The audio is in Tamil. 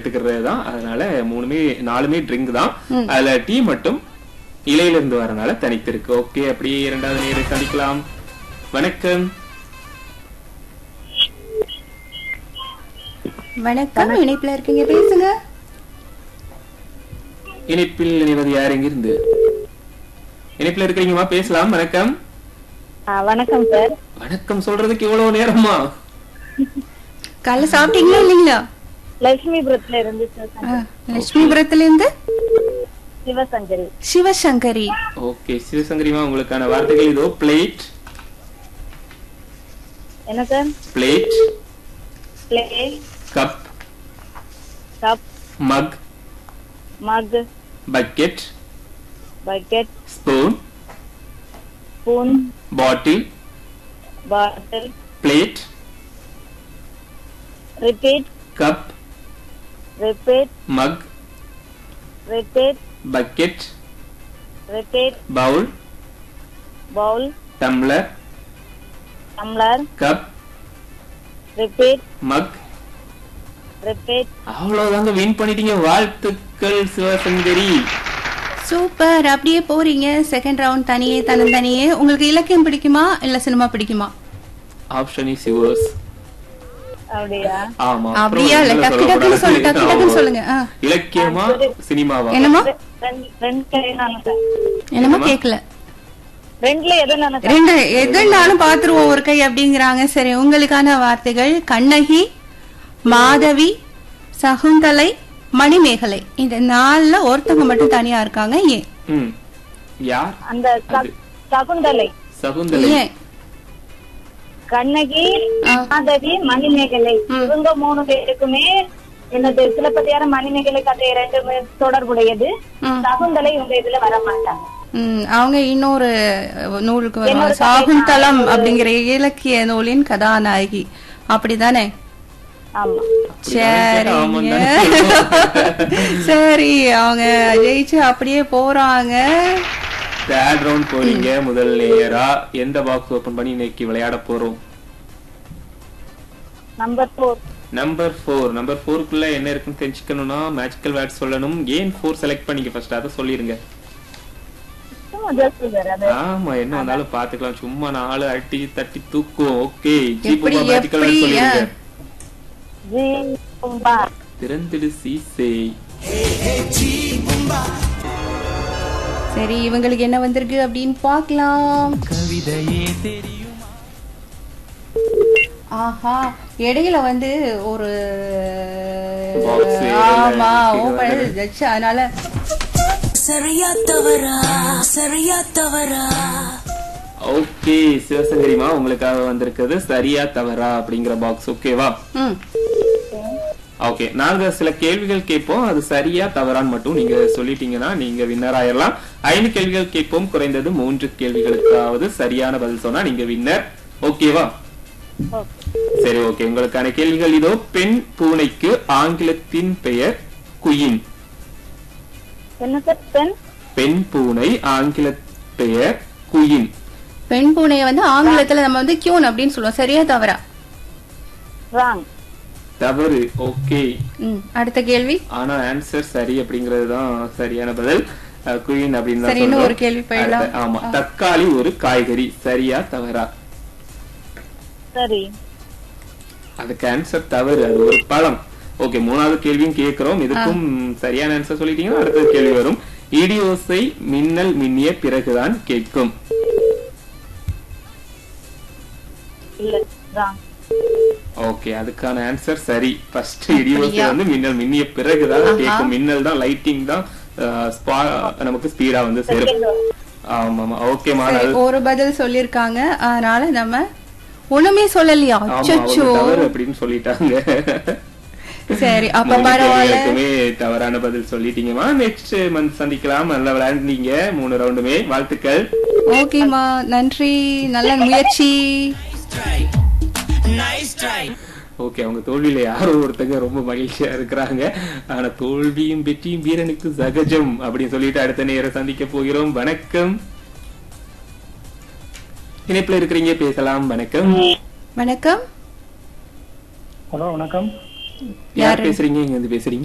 எடுத்துக்கிறது தான் அதனால மூணுமே நாலுமே ட்ரிங்க் தான் அதுல டீ மட்டும் இலையில இருந்து வரனால தனித்திருக்கு ஓகே அப்படியே இரண்டாவது நேரை சந்திக்கலாம் வணக்கம் வணக்கம் இணைப்புல இருக்கீங்க பேசுங்க இணைப்பில் இணைவது யார் எங்கிருந்து இணைப்பில் இருக்கிறீங்கம்மா பேசலாம் வணக்கம் ஆ, வணக்கம் சார் வணக்கம் சொல்றதுக்கு இவ்வளவு நேரமா காலைல சாப்பிட்டீங்களா இல்லைங்களா லட்சுமிபுரத்துல இருந்து சார் ஆ, லட்சுமிபுரத்துல இருந்து சிவசங்கரி சிவசங்கரி ஓகே சிவசங்கரிமா உங்களுக்கான வார்த்தைகள் இதோ பிளேட் என்ன சார் பிளேட் பிளே cup cup mug mug bucket bucket spoon spoon bottle bottle plate repeat cup repeat mug repeat bucket repeat bowl bowl tumbler tumbler cup repeat mug repeat அவ்வளவுதாங்க வின் பண்ணிட்டீங்க வாழ்த்துக்கள் சிவசங்கரி சூப்பர் அப்படியே போறீங்க செகண்ட் ரவுண்ட் தனியே தனியே உங்களுக்கு இலக்கியம் பிடிக்குமா இல்ல சினிமா பிடிக்குமா ஆப்ஷன் இஸ் யுவர்ஸ் அப்படியா ஆமா அப்படியா இல்ல டக்கு டக்குன்னு சொல்லு டக்கு டக்குன்னு சொல்லுங்க ஆ. இலக்கியமா சினிமாவா என்னமா ரெண்டு ரெண்டு கை நானு சார் என்னமா கேக்கல ரெண்டுல எது நானு சார் ரெண்டு எதுனாலும் பாத்துருவோம் ஒரு கை அப்படிங்கிறாங்க சரி உங்களுக்கான வார்த்தைகள் கண்ணகி மாதவி சகுந்தலை மணிமேகலை இந்த நாலுல ஒருத்தவங்க மட்டும் தனியா இருக்காங்க ஏன் ம் யார் அந்த ச- சகுந்தலை சகுந்தலை ஏன் கண்ணகி ஆ. மாதவி மணிமேகலை இவங்க மூணு பேருக்குமே என்னது சிலப்பதிகார மணிமேகலை கதை ரெண்டுமே தொடர்புடையது ம். சகுந்தலை இவங்க இதுல வர மாட்டாங்க ம், அவங்க இன்னொரு நூலுக்கு வருவாங்க இன்னொரு கதை, சாகுந்தலம் அப்படிங்கிற இலக்கிய நூலின் கதாநாயகி அப்படிதானே ஆமா சரிங்க சரி அவங்க ஜெயிச்சு அப்படியே போறாங்க தேர்ட் ரவுண்ட் போறீங்க முதல் நேரா எந்த பாக்ஸ் ஓபன் பண்ணி இன்னைக்கு விளையாட போறோம் number four number four number ஃபோருக்குள்ள என்ன இருக்குன்னு தெரிஞ்சுக்கணும்னா மேஜிக்கல் வேர்ட் சொல்லணும் ஏன் ஃபோர் செலக்ட் பண்ணிக்க ஃபர்ஸ்ட் அதை சொல்லிருங்க ஜஸ்ட் சார் அது ஆமா என்ன வந்தாலும் பாத்துக்கலாம் சும்மா நாலு அட்டி தட்டி தூக்கும் ஓகே எப்படி, மேஜிக்கல் வேர்ட் எப்படி, சொல்லிருங்க ஜி கும்பா திறந்திடு சீசே சரி இவங்களுக்கு என்ன வந்திருக்கு அப்படின்னு பார்க்கலாம் ஆஹா இடையில வந்து ஒரு Box, ஆமா இது ஓபன் வந்து- வச்சு அதனால சரியா தவறா சரியா தவறா ஓகே சிவசங்கரிமா உங்களுக்காக வந்திருக்கிறது சரியா தவறா அப்படிங்கிற பாக்ஸ் ஓகேவா ம் ஓகே நாங்க சில கேள்விகள் கேட்போம் அது சரியா தவறான்னு மட்டும் நீங்க சொல்லிட்டீங்கன்னா நீங்க வின்னர் ஆயிரலாம் ஐந்து கேள்விகள் கேட்போம் குறைந்தது மூன்று கேள்விகளுக்காவது சரியான பதில் சொன்னா நீங்க வின்னர் ஓகேவா சரி ஓகே உங்களுக்கான கேள்விகள் இதோ பெண் பூனைக்கு ஆங்கிலத்தின் பெயர் குயின் என்ன சார் பெண் பெண் பூனை ஆங்கில பெயர் குயின் பெண் பூனைய வந்து ஆங்கிலத்துல நம்ம வந்து கியூன் அப்படின்னு சொல்லுவோம் சரியா தவறா ராங் தவறு ஓகே ம் அடுத்த கேள்வி ஆனா ஆன்சர் சரி அப்படிங்கிறது தான் சரியான பதில் குயின் அப்படின்னு தான் சரி, இன்னும் சொல்றோம். ஒரு கேள்வி போயிடலாம். அடுத்த- ஆமா தக்காளி ஒரு காய்கறி சரியா தவறா சரி அதுக்கு ஆன்சர் தவறு அது ஒரு பழம் ஓகே மூணாவது கேள்வியும் கேட்கிறோம் இதுக்கும் சரியான ஆன்சர் சொல்லிட்டீங்கன்னா அடுத்த கேள்வி வரும் இடி ஓசை மின்னல் மின்னிய பிறகுதான் கேட்கும் இல்ல ராங் ஓகே அதுக்கான ஆன்சர் சரி ஃபர்ஸ்ட் இடி ஓசை அப்படியா? வந்து மின்னல் மின்னிய பிறகுதான் ஆஹா. கேட்கும் மின்னல் தான் லைட்டிங் தான் அஹ், spa- நமக்கு ஸ்பீடா வந்து சேரும் செகண்ட் ஆமாமா ஓகேமா சரி, ஒரு பதில் சொல்லிருக்காங்க அதனால நம்ம ஒண்ணுமே சொல்லலையா ஆமா அச்சச்சோ அவங்க தவறு அப்படின்னு சொல்லிட்டாங்க சரி அப்ப மூணு பரவாயில்ல கேள்விகளுக்குமே தவறான பதில் சொல்லிட்டீங்கம்மா நெக்ஸ்ட் மந்த் சந்திக்கலாம் நல்லா விளையாண்டீங்க மூணு ரவுண்டுமே வாழ்த்துக்கள் ஓகேமா நன்றி நல்ல முயற்சி ஓகே அவங்க தோல்வியில யாரோ ஒருத்தங்க ரொம்ப மகிழ்ச்சியா இருக்கிறாங்க ஆனா தோல்வியும் வெற்றியும் வீரனுக்கு சகஜம் அப்படின்னு சொல்லிட்டு அடுத்த நேரம் சந்திக்க போகிறோம் வணக்கம் இணைப்புல இருக்கிறீங்க பேசலாம் வணக்கம் வணக்கம் ஹலோ வணக்கம் யார் பேசுறீங்க இங்க இருந்து பேசுறீங்க